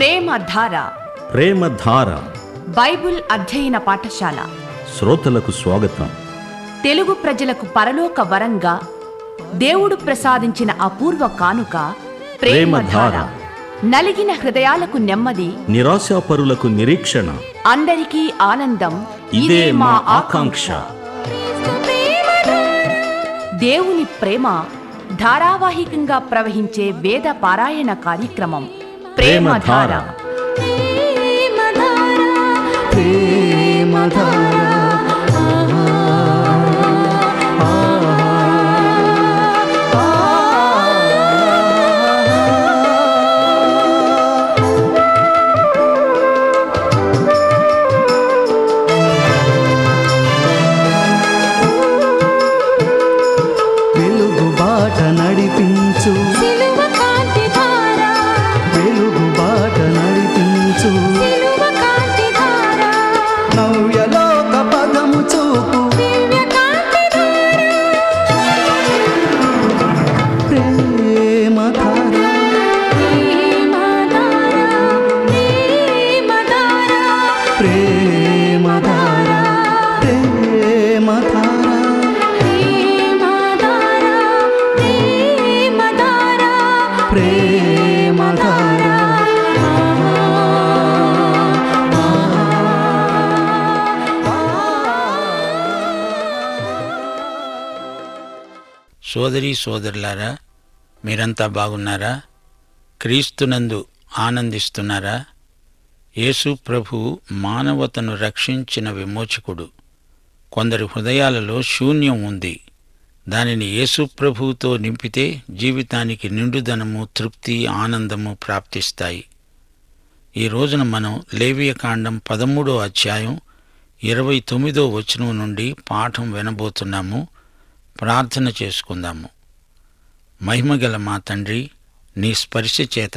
ప్రేమధార ప్రేమధార Bible అధ్యయన పాఠశాల శ్రోతలకు స్వాగతం తెలుగు ప్రజలకు పరలోక వరంగా దేవుడు ప్రసాదించిన అపూర్వ కానుక ప్రేమధార ప్రేమధార. నలిగిన హృదయాలకు నెమ్మది నిరాశాపరులకు నిరీక్షణ అందరికీ ఆనందం ఇదే మా ఆకాంక్ష దేవుని ప్రేమ ధారావాహికంగా ప్రవహించే వేద పారాయణ కార్యక్రమం ప్రేమధార వెలుగు బాట నడిపించు సిలువ కాంతి ధార వెలుగు బాట నడిపించు సిలువ కాంతి ధార నవ్యలోక పదము చూపు దివ్య కాంతి ధార ప్రేమ ధార ప్రేమ ధార ప్రేమ ధార ప్రేమ ధార ప్రేమ ధార ప్రేమ ధార ప్రేమ ధార ప్రేమ ధార సోదరి సోదరులారా మీరంతా బాగున్నారా క్రీస్తునందు ఆనందిస్తున్నారా యేసు ప్రభు మానవతను రక్షించిన విమోచకుడు కొందరి హృదయాలలో శూన్యం ఉంది దానిని యేసు ప్రభువుతో నింపితే జీవితానికి నిండుదనము తృప్తి ఆనందము ప్రాప్తిస్తాయి ఈ రోజున మనం లేవియకాండం పదమూడో అధ్యాయం ఇరవై తొమ్మిదో వచనం నుండి పాఠం వినబోతున్నాము ప్రార్థన చేసుకుందాము మహిమగల మా తండ్రి నీ స్పర్శ చేత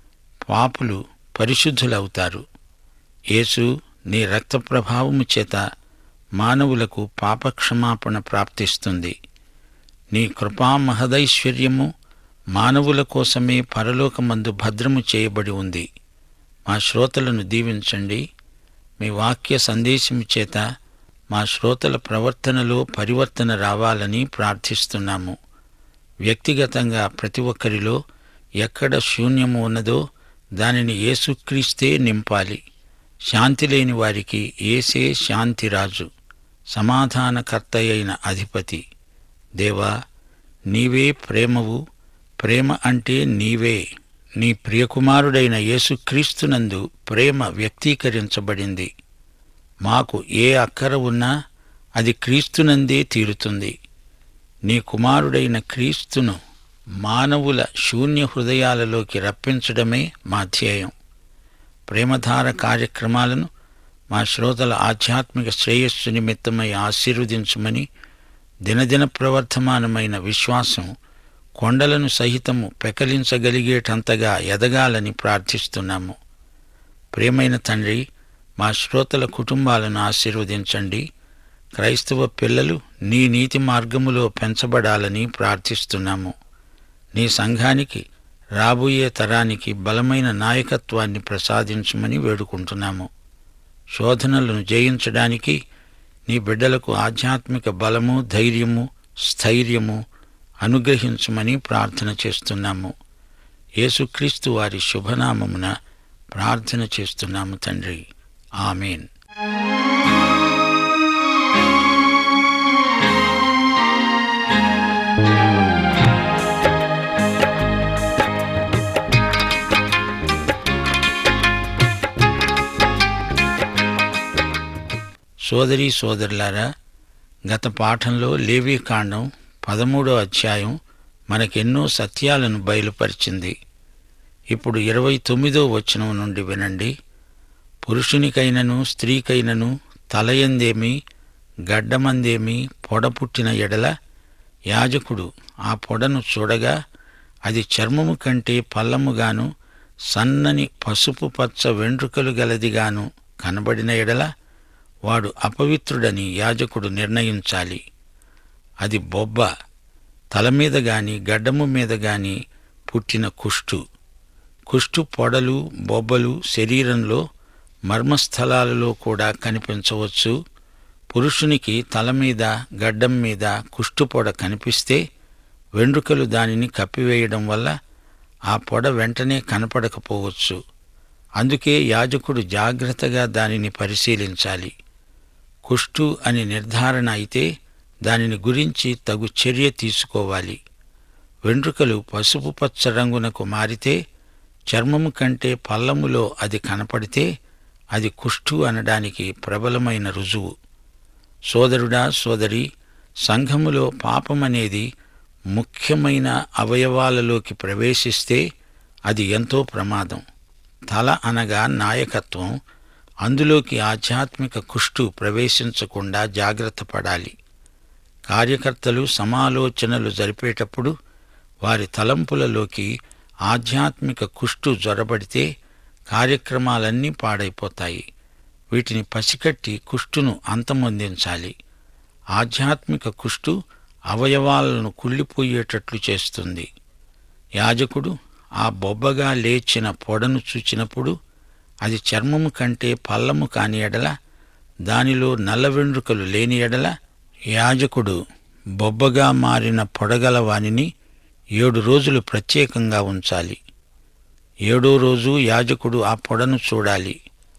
పాపులు పరిశుద్ధులవుతారు యేసు నీ రక్త ప్రభావము చేత మానవులకు పాపక్షమాపణ ప్రాప్తిస్తుంది నీ కృపా మహదైశ్వర్యము మానవుల కోసమే పరలోకమందు భద్రము చేయబడి ఉంది మా శ్రోతలను దీవించండి మీ వాక్య సందేశము చేత మా శ్రోతల ప్రవర్తనలో పరివర్తన రావాలని ప్రార్థిస్తున్నాము వ్యక్తిగతంగా ప్రతి ఒక్కరిలో ఎక్కడ శూన్యము ఉన్నదో దానిని యేసుక్రీస్తే నింపాలి శాంతి లేని వారికి ఏసే శాంతిరాజు సమాధానకర్త అయిన అధిపతి దేవా నీవే ప్రేమవు ప్రేమ అంటే నీవే నీ ప్రియకుమారుడైన యేసుక్రీస్తునందు ప్రేమ వ్యక్తీకరించబడింది మాకు ఏ అక్కర ఉన్నా అది క్రీస్తునందే తీరుతుంది నీ కుమారుడైన క్రీస్తును మానవుల శూన్య హృదయాలలోకి రప్పించడమే మా ధ్యేయం ప్రేమధార కార్యక్రమాలను మా శ్రోతల ఆధ్యాత్మిక శ్రేయస్సు నిమిత్తమై ఆశీర్వదించమని దినదిన ప్రవర్ధమానమైన విశ్వాసం కొండలను సహితము పెకలించగలిగేటంతగా ఎదగాలని ప్రార్థిస్తున్నాము ప్రియమైన తండ్రి మా శ్రోతల కుటుంబాలను ఆశీర్వదించండి క్రైస్తవ పిల్లలు నీ నీతి మార్గములో పెంచబడాలని ప్రార్థిస్తున్నాము నీ సంఘానికి రాబోయే తరానికి బలమైన నాయకత్వాన్ని ప్రసాదించమని వేడుకుంటున్నాము శోధనలను జయించడానికి నీ బిడ్డలకు ఆధ్యాత్మిక బలము ధైర్యము స్థైర్యము అనుగ్రహించమని ప్రార్థన చేస్తున్నాము యేసుక్రీస్తు వారి శుభనామమున ప్రార్థన చేస్తున్నాము తండ్రి ఆమెన్ సోదరి సోదరులారా గత పాఠంలో లేవీకాండం పదమూడో అధ్యాయం మనకెన్నో సత్యాలను బయలుపరిచింది ఇప్పుడు ఇరవై తొమ్మిదో వచనం నుండి వినండి పురుషునికైనను స్త్రీకైనను తలయందేమి గడ్డమందేమి పొడ పుట్టిన ఎడల యాజకుడు ఆ పొడను చూడగా అది చర్మము కంటే పల్లముగాను సన్నని పసుపు పచ్చ వెంట్రుకలు గలదిగాను కనబడిన ఎడల వాడు అపవిత్రుడని యాజకుడు నిర్ణయించాలి అది బొబ్బ తల మీద గాని గడ్డము మీద గాని పుట్టిన కుష్టు కుష్టు పొడలు బొబ్బలు శరీరంలో మర్మస్థలాలలో కూడా కనిపించవచ్చు పురుషునికి తల మీద గడ్డం మీద కుష్టు పొడ కనిపిస్తే వెండ్రుకలు దానిని కప్పివేయడం వల్ల ఆ పొడ వెంటనే కనపడకపోవచ్చు అందుకే యాజకుడు జాగ్రత్తగా దానిని పరిశీలించాలి కుష్టు అని నిర్ధారణ అయితే దానిని గురించి తగు చర్య తీసుకోవాలి వెంట్రుకలు పసుపు పచ్చ రంగునకు మారితే చర్మము కంటే పల్లములో అది కనపడితే అది కుష్టు అనడానికి ప్రబలమైన రుజువు సోదరుడా సోదరి సంఘములో పాపమనేది ముఖ్యమైన అవయవాలలోకి ప్రవేశిస్తే అది ఎంతో ప్రమాదం తల అనగా నాయకత్వం అందులోకి ఆధ్యాత్మిక కుష్టు ప్రవేశించకుండా జాగ్రత్త పడాలి కార్యకర్తలు సమాలోచనలు జరిపేటప్పుడు వారి తలంపులలోకి ఆధ్యాత్మిక కుష్టు జొరబడితే కార్యక్రమాలన్నీ పాడైపోతాయి వీటిని పసికట్టి కుష్టును అంతమొందించాలి ఆధ్యాత్మిక కుష్టు అవయవాలను కుళ్ళిపోయేటట్లు చేస్తుంది యాజకుడు ఆ బొబ్బగా లేచిన పొడను చూచినప్పుడు అది చర్మము కంటే పల్లము కాని ఎడల దానిలో నల్ల వెండ్రుకలు లేని ఎడల యాజకుడు బొబ్బగా మారిన పొడగల వానిని ఏడు రోజులు ప్రత్యేకంగా ఉంచాలి ఏడో రోజు యాజకుడు ఆ పొడను చూడాలి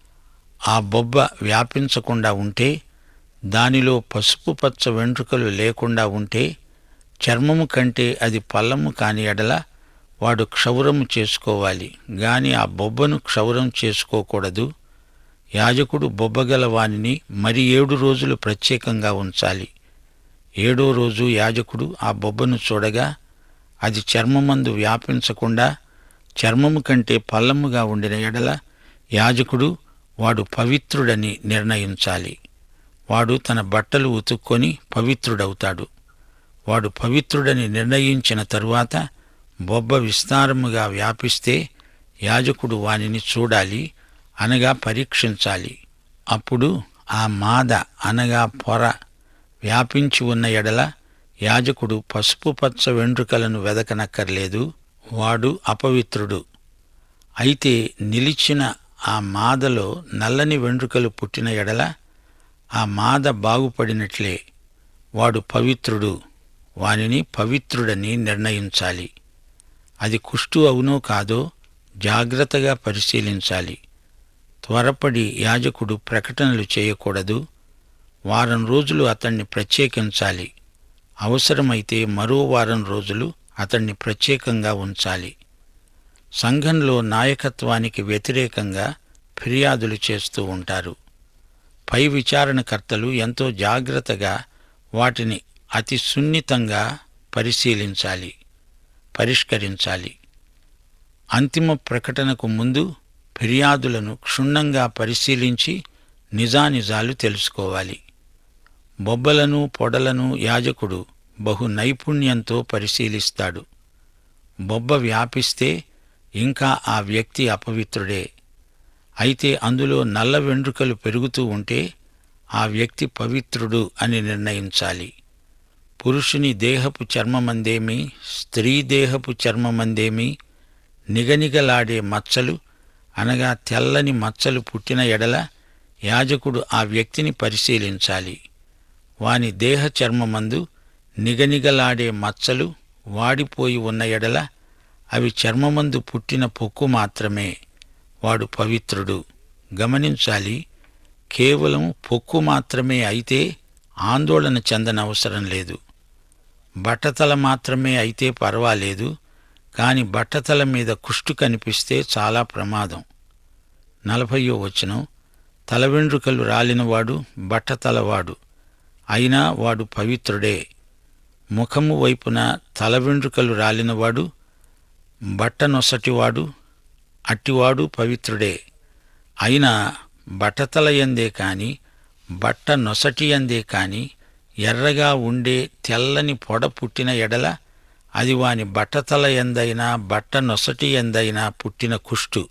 ఆ బొబ్బ వ్యాపించకుండా ఉంటే దానిలో పసుపు పచ్చ వెంట్రుకలు లేకుండా ఉంటే చర్మము కంటే అది పల్లము కాని ఎడల వాడు క్షౌరము చేసుకోవాలి గాని ఆ బొబ్బను క్షౌరం చేసుకోకూడదు యాజకుడు బొబ్బగల వానిని మరి ఏడు రోజులు ప్రత్యేకంగా ఉంచాలి ఏడో రోజు యాజకుడు ఆ బొబ్బను చూడగా అది చర్మమందు వ్యాపించకుండా చర్మము కంటే పల్లముగా ఉండిన ఎడల యాజకుడు వాడు పవిత్రుడని నిర్ణయించాలి వాడు తన బట్టలు ఉతుక్కొని పవిత్రుడవుతాడు వాడు పవిత్రుడని నిర్ణయించిన తరువాత బొబ్బ విస్తారముగా వ్యాపిస్తే యాజకుడు వానిని చూడాలి అనగా పరీక్షించాలి అప్పుడు ఆ మాద అనగా పొర వ్యాపించి ఉన్న ఎడల యాజకుడు పసుపు పచ్చ వెంట్రుకలను వెదకనక్కర్లేదు వాడు అపవిత్రుడు అయితే నిలిచిన ఆ మాదలో నల్లని వెంట్రుకలు పుట్టిన ఎడల ఆ మాద బాగుపడినట్లే వాడు పవిత్రుడు వానిని పవిత్రుడని నిర్ణయించాలి అది కుష్టు అవునో కాదో జాగ్రత్తగా పరిశీలించాలి త్వరపడి యాజకుడు ప్రకటనలు చేయకూడదు వారం రోజులు అతన్ని ప్రత్యేకించాలి అవసరమైతే మరో వారం రోజులు అతన్ని ప్రత్యేకంగా ఉంచాలి సంఘంలో నాయకత్వానికి వ్యతిరేకంగా ఫిర్యాదులు చేస్తూ ఉంటారు పై విచారణకర్తలు ఎంతో జాగ్రత్తగా వాటిని అతి సున్నితంగా పరిశీలించాలి పరిష్కరించాలి అంతిమ ప్రకటనకు ముందు ఫిర్యాదులను క్షుణ్ణంగా పరిశీలించి నిజానిజాలు తెలుసుకోవాలి బొబ్బలను పొడలను యాజకుడు బహు నైపుణ్యంతో పరిశీలిస్తాడు బొబ్బ వ్యాపిస్తే ఇంకా ఆ వ్యక్తి అపవిత్రుడే అయితే అందులో నల్ల వెంట్రుకలు పెరుగుతూ ఉంటే ఆ వ్యక్తి పవిత్రుడు అని నిర్ణయించాలి పురుషుని దేహపు చర్మమందేమి స్త్రీ దేహపు చర్మమందేమి నిగనిగలాడే మచ్చలు అనగా తెల్లని మచ్చలు పుట్టిన ఎడల యాజకుడు ఆ వ్యక్తిని పరిశీలించాలి వాని దేహ చర్మమందు నిగనిగలాడే మచ్చలు వాడిపోయి ఉన్న ఎడల అవి చర్మమందు పుట్టిన పొక్కు మాత్రమే వాడు పవిత్రుడు గమనించాలి కేవలం పొక్కు మాత్రమే అయితే ఆందోళన చెందనవసరం లేదు బట్టతల మాత్రమే అయితే పర్వాలేదు కాని బట్టతల మీద కుష్టు కనిపిస్తే చాలా ప్రమాదం నలభయో వచనం తల వెండ్రుకలు రాలినవాడు బట్టతలవాడు అయినా వాడు పవిత్రుడే ముఖము వైపున తల వెండ్రుకలు రాలినవాడు బట్ట నొసటివాడు అట్టివాడు పవిత్రుడే అయినా బట్టతల ఎందే కాని బట్ట నొసటి ఎందే కాని ఎర్రగా ఉండే తెల్లని పొడ పుట్టిన ఎడల అది వాని బట్టతల ఎందైనా బట్ట నొసటి ఎందైనా పుట్టిన కుష్టు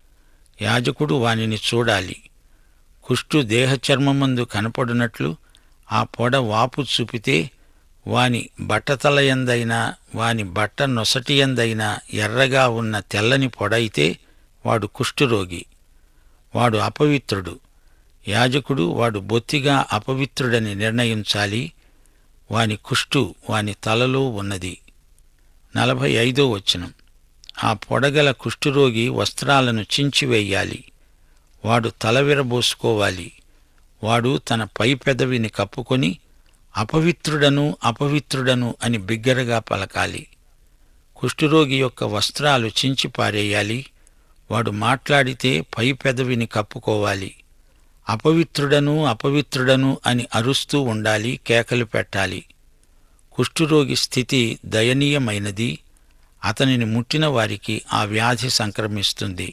యాజకుడు వానిని చూడాలి కుష్టు దేహచర్మమందు కనపడినట్లు ఆ పొడ వాపు చూపితే వాని బట్టతలయందైనా వాని బట్ట నొసటియందైనా ఎర్రగా ఉన్న తెల్లని పొడైతే వాడు కుష్ఠురోగి వాడు అపవిత్రుడు యాజకుడు వాడు బొత్తిగా అపవిత్రుడని నిర్ణయించాలి వాని కుష్టు వాని తలలో ఉన్నది నలభై ఐదో వచనం ఆ పొడగల కుష్ఠురోగి వస్త్రాలను చించివేయాలి వాడు తల విరబోసుకోవాలి వాడు తన పై పెదవిని కప్పుకొని అపవిత్రుడను అపవిత్రుడను అని బిగ్గరగా పలకాలి కుష్ఠురోగి యొక్క వస్త్రాలు చించి పారేయాలి వాడు మాట్లాడితే పై పెదవిని కప్పుకోవాలి అపవిత్రుడను అపవిత్రుడను అని అరుస్తూ ఉండాలి కేకలు పెట్టాలి కుష్ఠురోగి స్థితి దయనీయమైనది అతనిని ముట్టిన వారికి ఆ వ్యాధి సంక్రమిస్తుంది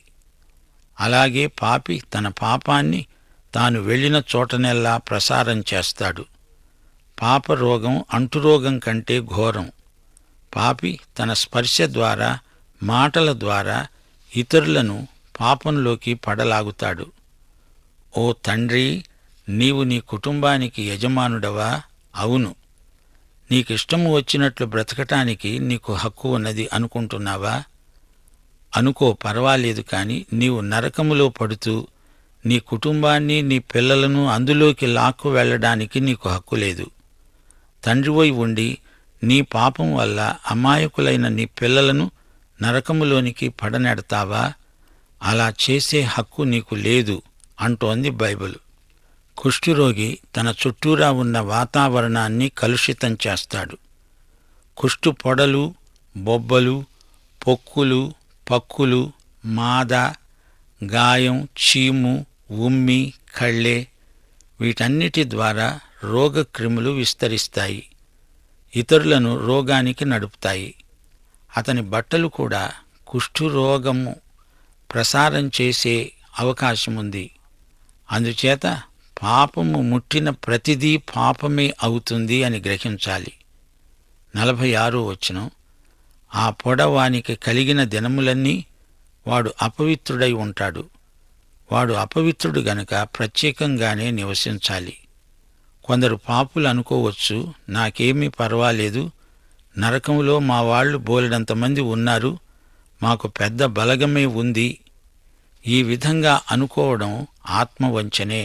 అలాగే పాపి తన పాపాన్ని తాను వెళ్ళిన చోటనెల్లా ప్రసారం చేస్తాడు పాప రోగం అంటురోగం కంటే ఘోరం పాపి తన స్పర్శ ద్వారా మాటల ద్వారా ఇతరులను పాపంలోకి పడలాగుతాడు ఓ తండ్రి నీవు నీ కుటుంబానికి యజమానుడవా అవును నీకిష్టము వచ్చినట్లు బ్రతకటానికి నీకు హక్కు ఉన్నది అనుకుంటున్నావా అనుకో పర్వాలేదు కాని నీవు నరకములో పడుతూ నీ కుటుంబాన్ని నీ పిల్లలను అందులోకి లాక్కు వెళ్ళడానికి నీకు హక్కు లేదు తండ్రివై ఉండి నీ పాపం వల్ల అమాయకులైన నీ పిల్లలను నరకములోనికి పడనెడతావా అలా చేసే హక్కు నీకు లేదు అంటోంది బైబిల్ కుష్ఠురోగి తన చుట్టూరా ఉన్న వాతావరణాన్ని కలుషితం చేస్తాడు కుష్టు పొడలు బొబ్బలు పొక్కులు పక్కులు మాద గాయం చీము ఉమ్మి కళ్ళే వీటన్నిటి ద్వారా రోగక్రిములు విస్తరిస్తాయి ఇతరులను రోగానికి నడుపుతాయి అతని బట్టలు కూడా కుష్ఠురోగము ప్రసారం చేసే అవకాశముంది అందుచేత పాపము ముట్టిన ప్రతిదీ పాపమే అవుతుంది అని గ్రహించాలి నలభై ఆరో వచనం ఆ పొడవానికి కలిగిన దినములన్నీ వాడు అపవిత్రుడై ఉంటాడు వాడు అపవిత్రుడు గనుక ప్రత్యేకంగానే నివసించాలి కొందరు పాపులు అనుకోవచ్చు నాకేమీ పర్వాలేదు నరకంలో మా వాళ్ళు బోలెడంతమంది ఉన్నారు మాకు పెద్ద బలగమే ఉంది ఈ విధంగా అనుకోవడం ఆత్మవంచనే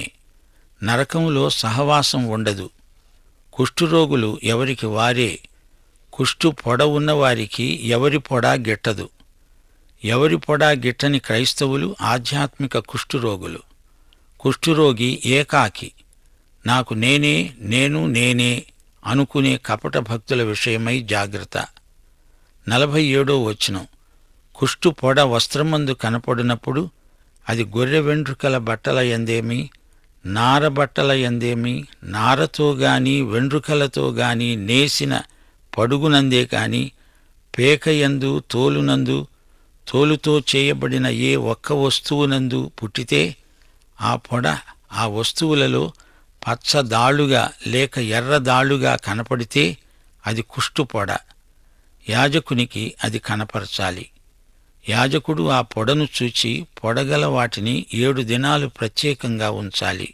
నరకంలో సహవాసం ఉండదు కుష్ఠురోగులు ఎవరికి వారే కుష్టు పొడ ఉన్నవారికి ఎవరి పొడ గిట్టదు ఎవరి పొడ గిట్టని క్రైస్తవులు ఆధ్యాత్మిక కుష్ఠురోగులు కుష్ఠురోగి ఏకాకి నాకు నేనే నేను నేనే అనుకునే కపట భక్తుల విషయమై జాగ్రత్త నలభై ఏడో వచనం కుష్టు పొడ వస్త్రమందు కనపడినప్పుడు అది గొర్రె వెంట్రుకల బట్టల ఎందేమి నార బట్టల ఎందేమి నారతో గాని వెంట్రుకలతో గాని నేసిన పడుగునందే కాని పేకయందు తోలునందు తోలుతో చేయబడిన ఏ ఒక్క వస్తువునందు పుట్టితే ఆ పొడ ఆ వస్తువులలో పచ్చదాళ్లుగా లేక ఎర్రదాళ్లుగా కనపడితే అది కుష్టు పొడ యాజకునికి అది కనపరచాలి యాజకుడు ఆ పొడను చూచి పొడగల వాటిని ఏడు దినాలు ప్రత్యేకంగా ఉంచాలి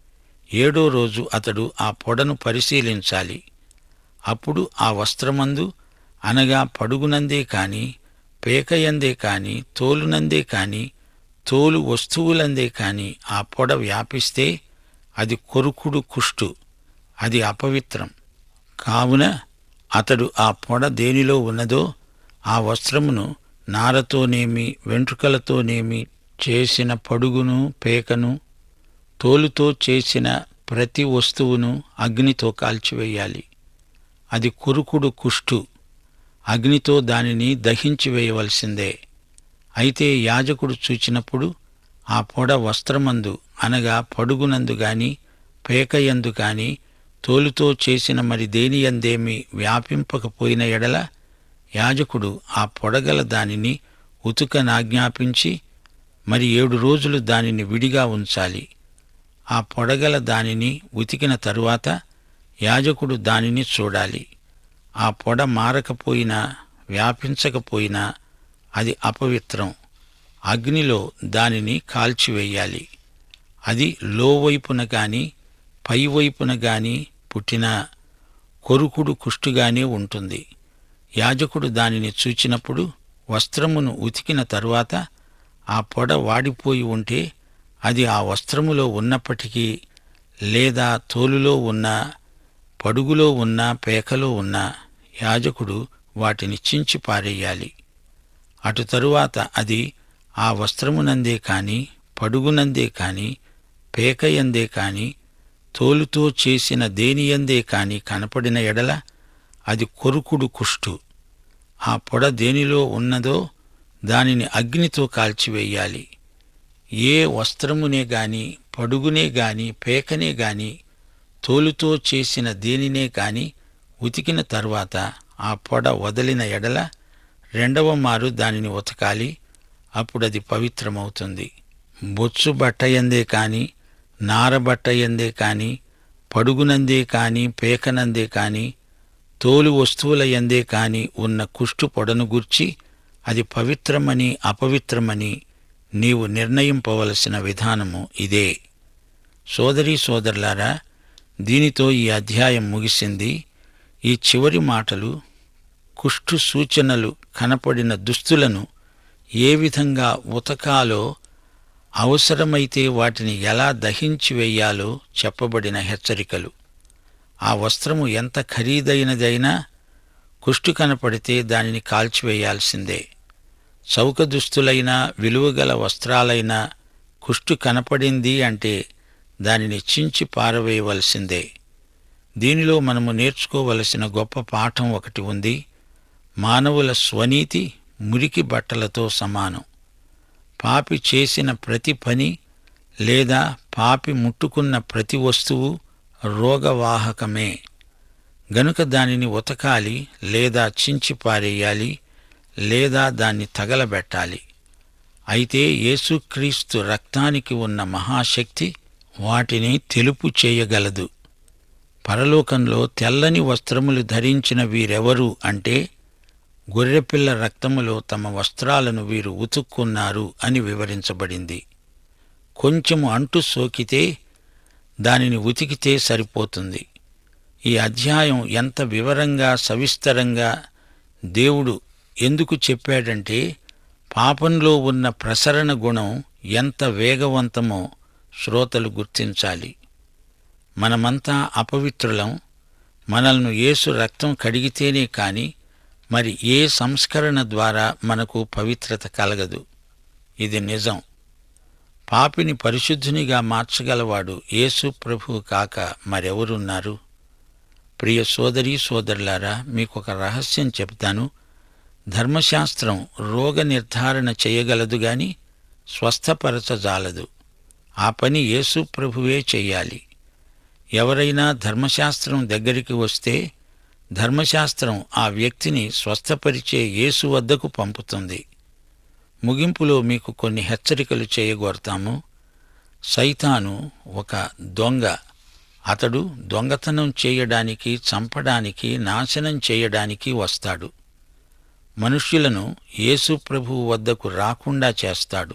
ఏడో రోజు అతడు ఆ పొడను పరిశీలించాలి అప్పుడు ఆ వస్త్రమందు అనగా పడుగునందే కాని పేకయందే కాని తోలునందే కాని తోలు వస్తువులందే కాని ఆ పొడ వ్యాపిస్తే అది కొరుకుడు కుష్టు అది అపవిత్రం కావున అతడు ఆ పొడ దేనిలో ఉన్నదో ఆ వస్త్రమును నారతోనేమి వెంట్రుకలతోనేమి చేసిన పడుగును పేకను తోలుతో చేసిన ప్రతి వస్తువును అగ్నితో కాల్చివేయాలి అది కురుకుడు కుష్టు అగ్నితో దానిని దహించి వేయవలసిందే అయితే యాజకుడు చూచినప్పుడు ఆ పొడ వస్త్రమందు అనగా పడుగునందు గాని పేకయందు గాని తోలుతో చేసిన మరి దేనియందేమి వ్యాపింపకపోయిన ఎడల యాజకుడు ఆ పొడగల దానిని ఉతుకనాజ్ఞాపించి మరి ఏడు రోజులు దానిని విడిగా ఉంచాలి ఆ పొడగల దానిని ఉతికిన తరువాత యాజకుడు దానిని చూడాలి ఆ పొడ మారకపోయినా వ్యాపించకపోయినా అది అపవిత్రం అగ్నిలో దానిని కాల్చివేయాలి అది లోవైపున గాని పైవైపున గాని పుట్టినా కొరుకుడు కుష్టుగానే ఉంటుంది యాజకుడు దానిని చూచినప్పుడు వస్త్రమును ఉతికిన తరువాత ఆ పొడ వాడిపోయి ఉంటే అది ఆ వస్త్రములో ఉన్నప్పటికీ లేదా తోలులో ఉన్నా పడుగులో ఉన్నా పేకలో ఉన్నా యాజకుడు వాటిని చించి పారేయాలి అటు తరువాత అది ఆ వస్త్రమునందే కాని పడుగునందే కాని పేకయందే కాని తోలుతో చేసిన దేనియందే కాని కనపడిన ఎడల అది కొరుకుడు కుష్టు ఆ పొడ దేనిలో ఉన్నదో దానిని అగ్నితో కాల్చివేయాలి ఏ వస్త్రమునే గాని పడుగునే గాని పేకనే గాని తోలుతో చేసిన దేనినే గాని ఉతికిన తరువాత ఆ పొడ వదిలిన ఎడల రెండవ మారు దానిని ఉతకాలి అప్పుడది పవిత్రమవుతుంది బొచ్చు బట్టయందే కాని నారబట్టయందే కాని పడుగునందే కాని పేకనందే కాని తోలు వస్తువుల యందే కాని ఉన్న కుష్టు పొడను గూర్చి అది పవిత్రమని అపవిత్రమని నీవు నిర్ణయింపవలసిన విధానము ఇదే సోదరీ సోదరులారా దీనితో ఈ అధ్యాయం ముగిసింది ఈ చివరి మాటలు కుష్టు సూచనలు కనపడిన దుస్తులను ఏ విధంగా ఉతకాలో అవసరమైతే వాటిని ఎలా దహించి వెయ్యాలో చెప్పబడిన హెచ్చరికలు ఆ వస్త్రము ఎంత ఖరీదైనదైనా కుష్టు కనపడితే దానిని కాల్చివేయాల్సిందే చౌక దుస్తులైనా విలువగల వస్త్రాలైనా కుష్టు కనపడింది అంటే దానిని చించి పారవేయవలసిందే దీనిలో మనము నేర్చుకోవలసిన గొప్ప పాఠం ఒకటి ఉంది మానవుల స్వనీతి మురికి బట్టలతో సమానం పాపి చేసిన ప్రతి పని లేదా పాపి ముట్టుకున్న ప్రతి వస్తువు రోగవాహకమే గనుక దానిని ఉతకాలి లేదా చించి పారేయాలి లేదా దాన్ని తగలబెట్టాలి అయితే యేసుక్రీస్తు రక్తానికి ఉన్న మహాశక్తి వాటిని తెలుపు చేయగలదు పరలోకంలో తెల్లని వస్త్రములు ధరించిన వీరెవరు అంటే గొర్రెపిల్ల రక్తములో తమ వస్త్రాలను వీరు ఉతుక్కున్నారు అని వివరించబడింది కొంచెము అంటు సోకితే దానిని ఉతికితే సరిపోతుంది ఈ అధ్యాయం ఎంత వివరంగా సవిస్తరంగా దేవుడు ఎందుకు చెప్పాడంటే పాపంలో ఉన్న ప్రసరణ గుణం ఎంత వేగవంతమో శ్రోతలు గుర్తించాలి మనమంతా అపవిత్రులం మనల్ని యేసు రక్తం కడిగితేనే కాని మరి ఏ సంస్కరణ ద్వారా మనకు పవిత్రత కలగదు ఇది నిజం పాపిని పరిశుద్ధునిగా మార్చగలవాడు యేసు ప్రభువు కాక మరెవరున్నారు ప్రియ సోదరీ సోదరులారా మీకొక రహస్యం చెప్తాను ధర్మశాస్త్రం రోగ నిర్ధారణ చేయగలదు గాని స్వస్థపరచజాలదు ఆ పని యేసు ప్రభువే చెయ్యాలి ఎవరైనా ధర్మశాస్త్రం దగ్గరికి వస్తే ధర్మశాస్త్రం ఆ వ్యక్తిని స్వస్థపరిచే యేసు వద్దకు పంపుతుంది ముగింపులో మీకు కొన్ని హెచ్చరికలు చేయగోరతాము సైతాను ఒక దొంగ అతడు దొంగతనం చేయడానికి చంపడానికి నాశనం చేయడానికి వస్తాడు మనుష్యులను యేసు ప్రభువు వద్దకు రాకుండా చేస్తాడు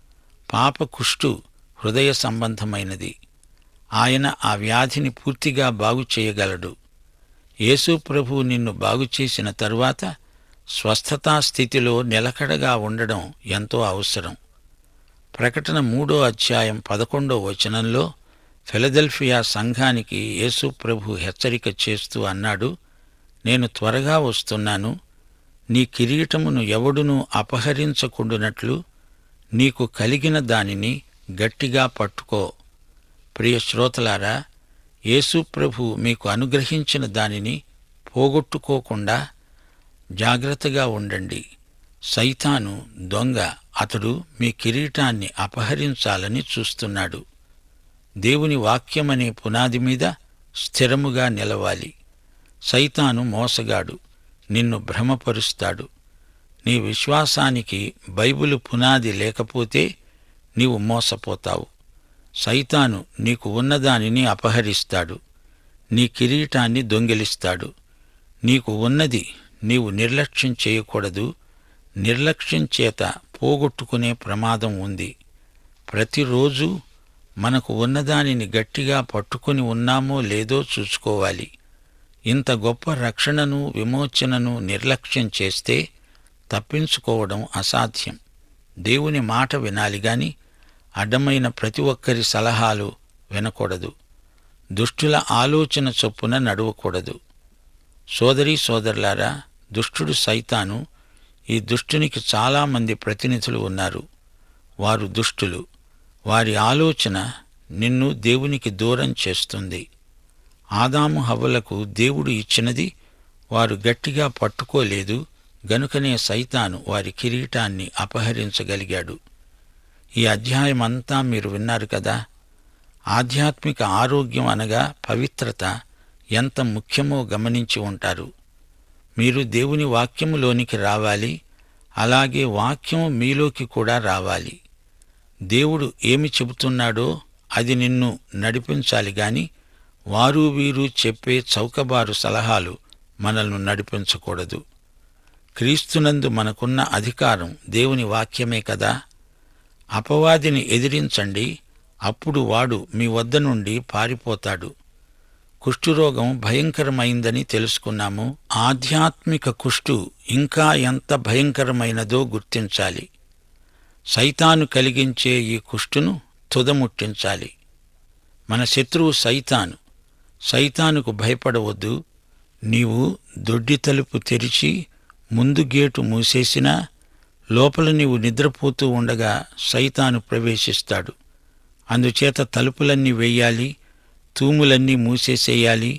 పాప కుష్టు హృదయ సంబంధమైనది ఆయన ఆ వ్యాధిని పూర్తిగా బాగు చేయగలడు యేసు ప్రభువు నిన్ను బాగు చేసిన తరువాత స్వస్థతా స్థితిలో నిలకడగా ఉండడం ఎంతో అవసరం ప్రకటన మూడో అధ్యాయం పదకొండో వచనంలో ఫిలదెల్ఫియా సంఘానికి యేసు ప్రభు హెచ్చరిక చేస్తూ అన్నాడు నేను త్వరగా వస్తున్నాను నీ కిరీటమును ఎవడునూ అపహరించకుండునట్లు నీకు కలిగిన దానిని గట్టిగా పట్టుకో ప్రియ శ్రోతలారా యేసు ప్రభు మీకు అనుగ్రహించిన దానిని పోగొట్టుకోకుండా జాగ్రత్తగా ఉండండి సైతాను దొంగ అతడు మీ కిరీటాన్ని అపహరించాలని చూస్తున్నాడు దేవుని వాక్యమనే పునాది మీద స్థిరముగా నిలవాలి సైతాను మోసగాడు నిన్ను భ్రమపరుస్తాడు నీ విశ్వాసానికి బైబిలు పునాది లేకపోతే నీవు మోసపోతావు సైతాను నీకు ఉన్నదానిని అపహరిస్తాడు నీ కిరీటాన్ని దొంగిలిస్తాడు నీకు ఉన్నది నీవు నిర్లక్ష్యం చేయకూడదు నిర్లక్ష్యం చేత పోగొట్టుకునే ప్రమాదం ఉంది ప్రతిరోజు మనకు ఉన్నదానిని గట్టిగా పట్టుకుని ఉన్నామో లేదో చూసుకోవాలి ఇంత గొప్ప రక్షణను విమోచనను నిర్లక్ష్యం చేస్తే తప్పించుకోవడం అసాధ్యం దేవుని మాట వినాలి గాని అడ్డమైన ప్రతి ఒక్కరి సలహాలు వినకూడదు దుష్టుల ఆలోచన చొప్పున నడవకూడదు సోదరీ సోదరులారా దుష్టుడు సైతాను ఈ దుష్టునికి చాలామంది ప్రతినిధులు ఉన్నారు వారు దుష్టులు వారి ఆలోచన నిన్ను దేవునికి దూరం చేస్తుంది ఆదాము హవ్వలకు దేవుడు ఇచ్చినది వారు గట్టిగా పట్టుకోలేదు గనుకనే సైతాను వారి కిరీటాన్ని అపహరించగలిగాడు ఈ అధ్యాయమంతా మీరు విన్నారు కదా ఆధ్యాత్మిక ఆరోగ్యం అనగా పవిత్రత ఎంత ముఖ్యమో గమనించి ఉంటారు మీరు దేవుని వాక్యములోనికి రావాలి అలాగే వాక్యం మీలోకి కూడా రావాలి దేవుడు ఏమి చెబుతున్నాడో అది నిన్ను నడిపించాలి గాని వారు వీరు చెప్పే చౌకబారు సలహాలు మనల్ని నడిపించకూడదు క్రీస్తునందు మనకున్న అధికారం దేవుని వాక్యమే కదా అపవాదిని ఎదిరించండి అప్పుడు వాడు మీ వద్ద నుండి పారిపోతాడు కుష్ఠురోగం భయంకరమైందని తెలుసుకున్నాము ఆధ్యాత్మిక కుష్టు ఇంకా ఎంత భయంకరమైనదో గుర్తించాలి సైతాను కలిగించే ఈ కుష్టును తుదముట్టించాలి మన శత్రువు సైతాను సైతానుకు భయపడవద్దు నీవు దొడ్డి తలుపు తెరిచి ముందు గేటు మూసేసినా లోపల నీవు నిద్రపోతూ ఉండగా సైతాను ప్రవేశిస్తాడు అందుచేత తలుపులన్నీ వెయ్యాలి తూములన్నీ మూసేసేయాలి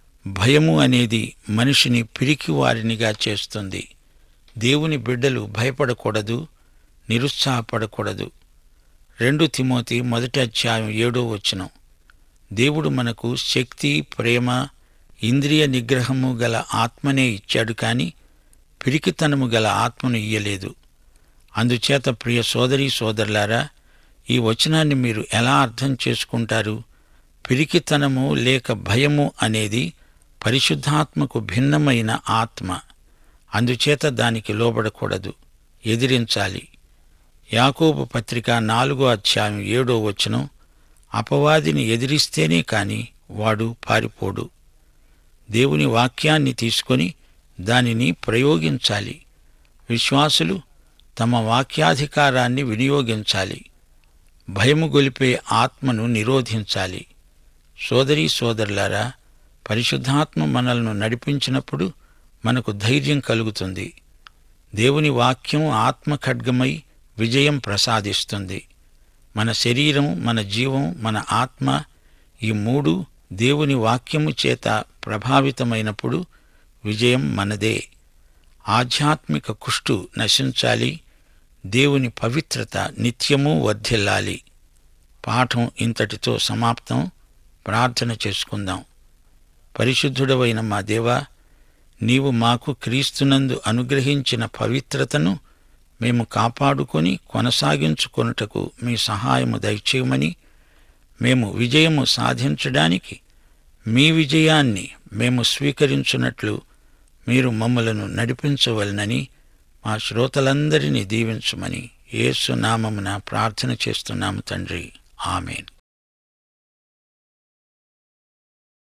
భయము అనేది మనిషిని పిరికి వారినిగా చేస్తుంది దేవుని బిడ్డలు భయపడకూడదు నిరుత్సాహపడకూడదు రెండు తిమోతి మొదటి అధ్యాయం ఏడో వచనం దేవుడు మనకు శక్తి ప్రేమ ఇంద్రియ నిగ్రహము గల ఆత్మనే ఇచ్చాడు కాని పిరికితనము గల ఆత్మను ఇయ్యలేదు అందుచేత ప్రియ సోదరీ సోదరులారా ఈ వచనాన్ని మీరు ఎలా అర్థం చేసుకుంటారు పిరికితనము లేక భయము అనేది పరిశుద్ధాత్మకు భిన్నమైన ఆత్మ అందుచేత దానికి లోబడకూడదు ఎదిరించాలి యాకోబు పత్రిక నాలుగో అధ్యాయం ఏడో వచనం అపవాదిని ఎదిరిస్తేనే కాని వాడు పారిపోడు దేవుని వాక్యాన్ని తీసుకొని దానిని ప్రయోగించాలి విశ్వాసులు తమ వాక్యాధికారాన్ని వినియోగించాలి భయము గొలిపే ఆత్మను నిరోధించాలి సోదరీ సోదరులారా పరిశుద్ధాత్మ మనల్ని నడిపించినప్పుడు మనకు ధైర్యం కలుగుతుంది దేవుని వాక్యం ఆత్మ ఖడ్గమై విజయం ప్రసాదిస్తుంది మన శరీరం మన జీవం మన ఆత్మ ఈ మూడు దేవుని వాక్యము చేత ప్రభావితమైనప్పుడు విజయం మనదే ఆధ్యాత్మిక కుష్టు నశించాలి దేవుని పవిత్రత నిత్యము వర్ధిల్లాలి పాఠం ఇంతటితో సమాప్తం ప్రార్థన చేసుకుందాం పరిశుద్ధుడవైన మా దేవా నీవు మాకు క్రీస్తునందు అనుగ్రహించిన పవిత్రతను మేము కాపాడుకొని కొనసాగించుకొనుటకు మీ సహాయము దయచేయమని మేము విజయము సాధించడానికి మీ విజయాన్ని మేము స్వీకరించున్నట్లు మీరు మమ్మలను నడిపించవలనని మా శ్రోతలందరినీ దీవించమని యేసు నామమున ప్రార్థన చేస్తున్నాము తండ్రి ఆమెన్